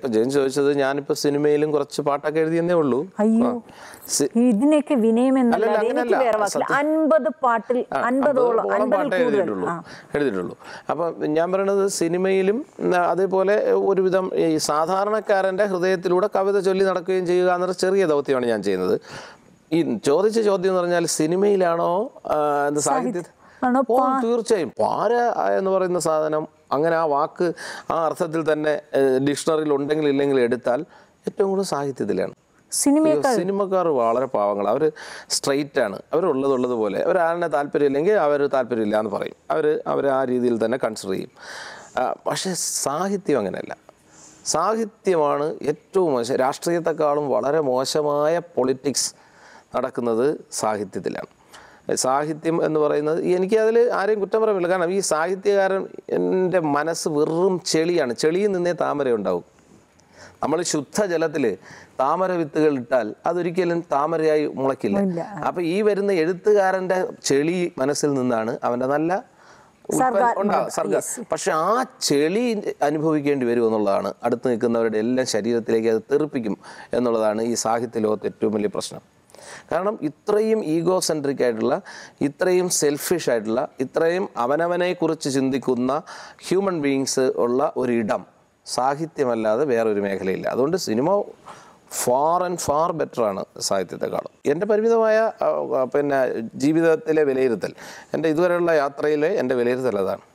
ഇപ്പൊ ജെയിംസ് ചോദിച്ചത് ഞാനിപ്പോ സിനിമയിലും കുറച്ച് പാട്ടൊക്കെ എഴുതിയെന്നേ ഉള്ളൂ അയ്യോ സി- ഇതിനൊക്കെ വിനയം എന്നല്ലാതെ അല്ലല്ല, എനിക്ക് അങ്ങനെയല്ല. വേറെ വാക്കില്ല സത്യം. അൻപത് പാട്ടിൽ അൻപതോളം അമ്പതോളം അൻപതിൽ പാട്ടേ കൂടുതൽ എഴുതിയിട്ടുള്ളൂ ആ എഴുതിയിട്ടുള്ളൂ അപ്പം ഞാൻ പറയണത് സിനിമയിലും ഉം, അതേപോലെ ഒരുവിധം ഈ സാധാരണക്കാരൻ്റെ ഹൃദയത്തിലൂടെ കവിത ചൊല്ലി നടക്കുകയും ചെയ്യുക എന്നൊരു ചെറിയ ദൗത്യമാണ് ഞാൻ ചെയ്യുന്നത് ഈ ചോദിച്ച ചോദ്യം എന്ന് പറഞ്ഞാൽ സിനിമയിലാണോ ആ, എന്ത് സാഹിത്യ ആണോ ഓ തീർച്ചയായും പാര എന്ന് പറയുന്ന സാധനം അങ്ങനെ ആ വാക്ക് ആ അർത്ഥത്തിൽ തന്നെ ഡിക്ഷണറിയിൽ ഉണ്ടെങ്കിൽ ഇല്ലെങ്കിൽ എടുത്താൽ ഏറ്റവും കൂടുതൽ സാഹിത്യത്തിലാണ് സിനിമയൊക്കെ സിനിമക്കാർ വളരെ പാവങ്ങൾ അവർ സ്ട്രെയിറ്റ് ആണ് അവരുള്ളത് ഉള്ളതുപോലെ അവർ ആരിനെ താല്പര്യമില്ലെങ്കിൽ അവർ താല്പര്യമില്ല എന്ന് പറയും അവർ അവർ ആ രീതിയിൽ തന്നെ കൺസിഡർ ചെയ്യും ആ, പക്ഷേ സാഹിത്യം അങ്ങനെയല്ല സാഹിത്യമാണ് ഏറ്റവും മോശം രാഷ്ട്രീയത്തെക്കാളും വളരെ മോശമായ പൊളിറ്റിക്സ് നടക്കുന്നത് സാഹിത്യത്തിലാണ് സാഹിത്യം എന്ന് പറയുന്നത് ഈ എനിക്കതിൽ ആരെയും കുറ്റം പറയുന്നില്ല കാരണം ഈ സാഹിത്യകാരൻ എൻ്റെ മനസ്സ് വെറും ചെളിയാണ് ചെളിയിൽ നിന്നേ താമര ഉണ്ടാവും നമ്മൾ ശുദ്ധജലത്തിൽ താമര വിത്തുകൾ ഇട്ടാൽ അതൊരിക്കലും താമരയായി മുളയ്ക്കില്ല ഇല്ല. അപ്പൊ ഈ വരുന്ന എഴുത്തുകാരന്റെ ചെളി മനസ്സിൽ നിന്നാണ് അവന്റെ നല്ല ഉൽപ്പന്നം സർഗാത്മകത. ഉണ്ടാവുക, സർഗ പക്ഷെ ആ ചെളി അനുഭവിക്കേണ്ടി വരും എന്നുള്ളതാണ് അടുത്ത് നിൽക്കുന്നവരുടെ എല്ലാം ശരീരത്തിലേക്ക് അത് തെറിപ്പിക്കും എന്നുള്ളതാണ് ഈ സാഹിത്യ ലോകത്ത് ഏറ്റവും വലിയ പ്രശ്നം കാരണം ഇത്രയും ഈഗോ സെൻട്രിക് ആയിട്ടുള്ള ഇത്രയും സെൽഫിഷ് ആയിട്ടുള്ള ഇത്രയും അവനവനെ കുറിച്ച് ചിന്തിക്കുന്ന ഹ്യൂമൻ ബീയിങ്സ് ഉള്ള ഒരിടം സാഹിത്യമല്ലാതെ വേറൊരു മേഖലയില്ല അതുകൊണ്ട് cinema far and far better ആണ് സാഹിത്യത്തെക്കാളും എൻ്റെ പരിമിതമായ ആ, ആ, പിന്നെ ജീവിതത്തിലെ വിലയിരുത്തൽ എൻ്റെ ഇതുവരെയുള്ള യാത്രയിലെ എൻ്റെ വിലയിരുത്തൽ അതാണ്